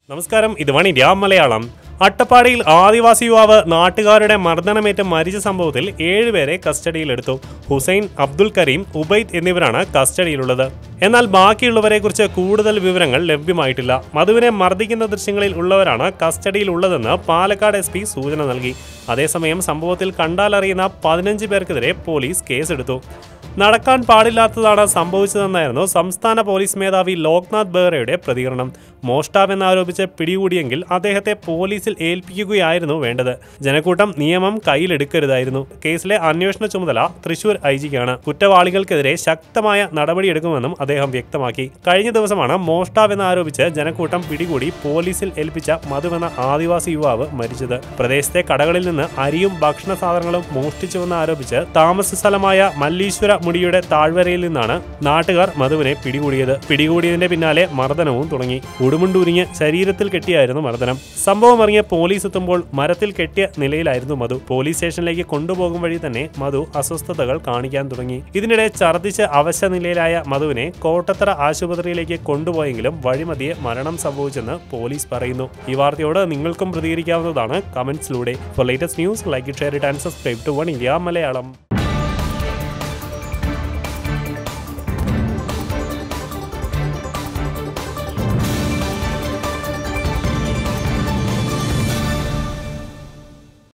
നമസ്കാരം ഇത് one India Malayalam അട്ടപ്പാടിയിൽ ആദിവാസി യുവാവ് നാട്ടുകാരുടെ മർദ്ദനമേറ്റ് മരിച്ച സംഭവത്തിൽ ഏഴുപേരെ കസ്റ്റഡിയിലെടുത്തു ഹുസൈൻ അബ്ദുൽ കരീം ഉബൈദ് എന്നിവരാണ് കസ്റ്റഡിയിലുള്ളത് എന്നാൽ ബാക്കിയുള്ളവരെ കുറിച്ച് കൂടുതൽ വിവരങ്ങൾ ലഭ്യമായിട്ടില്ല മധുവിനെ മർദ്ദിക്കുന്ന ദൃശ്യങ്ങളിൽ ഉള്ളവരാണ് കസ്റ്റഡിയിലുള്ളതെന്ന് പാലക്കാട് എസ് പി സൂചന നൽകി അതേസമയം സംഭവത്തിൽ കണ്ടാലറിയുന്ന പതിനഞ്ച് പേർക്കെതിരെ പോലീസ് കേസെടുത്തു നടക്കാൻ പാടില്ലാത്തതാണ് സംഭവിച്ചതെന്നായിരുന്നു സംസ്ഥാന പോലീസ് മേധാവി ലോക്നാഥ് ബെഹ്റയുടെ പ്രതികരണം മോഷ്ടാവെന്നാരോപിച്ച് പിടികൂടിയെങ്കിൽ അദ്ദേഹത്തെ പോലീസിൽ ഏൽപ്പിക്കുകയായിരുന്നു വേണ്ടത് ജനക്കൂട്ടം നിയമം കയ്യിലെടുക്കരുതായിരുന്നു കേസിലെ അന്വേഷണ ചുമതല തൃശൂർ ഐ ജിക്കാണ് കുറ്റവാളികൾക്കെതിരെ ശക്തമായ നടപടിയെടുക്കുമെന്നും അദ്ദേഹം വ്യക്തമാക്കി കഴിഞ്ഞ ദിവസമാണ് മോഷ്ടാവെന്നാരോപിച്ച് ജനക്കൂട്ടം പിടികൂടി പോലീസിൽ ഏൽപ്പിച്ച മധുവെന്ന ആദിവാസി യുവാവ് മരിച്ചത് പ്രദേശത്തെ കടകളിൽ നിന്ന് അരിയും ഭക്ഷണ സാധനങ്ങളും മോഷ്ടിച്ചുവെന്ന് ആരോപിച്ച് താമസ സ്ഥലമായ മല്ലീശ്വര മുടിയുടെ താഴ്വരയിൽ നിന്നാണ് നാട്ടുകാർ മധുവിനെ പിടികൂടിയത് പിടികൂടിയതിന്റെ പിന്നാലെ മർദ്ദനവും തുടങ്ങി ഉടുമുണ്ടുരിഞ്ഞ് ശരീരത്തിൽ കെട്ടിയായിരുന്നു മർദ്ദനം സംഭവം അറിഞ്ഞ പോലീസ് എത്തുമ്പോൾ മരത്തിൽ കെട്ടിയ നിലയിലായിരുന്നു മധു പോലീസ് സ്റ്റേഷനിലേക്ക് കൊണ്ടുപോകും വഴി തന്നെ മധു അസ്വസ്ഥതകൾ കാണിക്കാൻ തുടങ്ങി ഇതിനിടെ ഛർദ്ദിച്ച് അവശ നിലയിലായ മധുവിനെ കോട്ടത്തറ ആശുപത്രിയിലേക്ക് കൊണ്ടുപോയെങ്കിലും വഴിമതിയെ മരണം സംഭവിച്ചെന്ന് പോലീസ് പറയുന്നു ഈ വാർത്തയോട് നിങ്ങൾക്കും പ്രതികരിക്കാവുന്നതാണ് കമന്റ്സിലൂടെ for latest news like share it and subscribe to one India Malayalam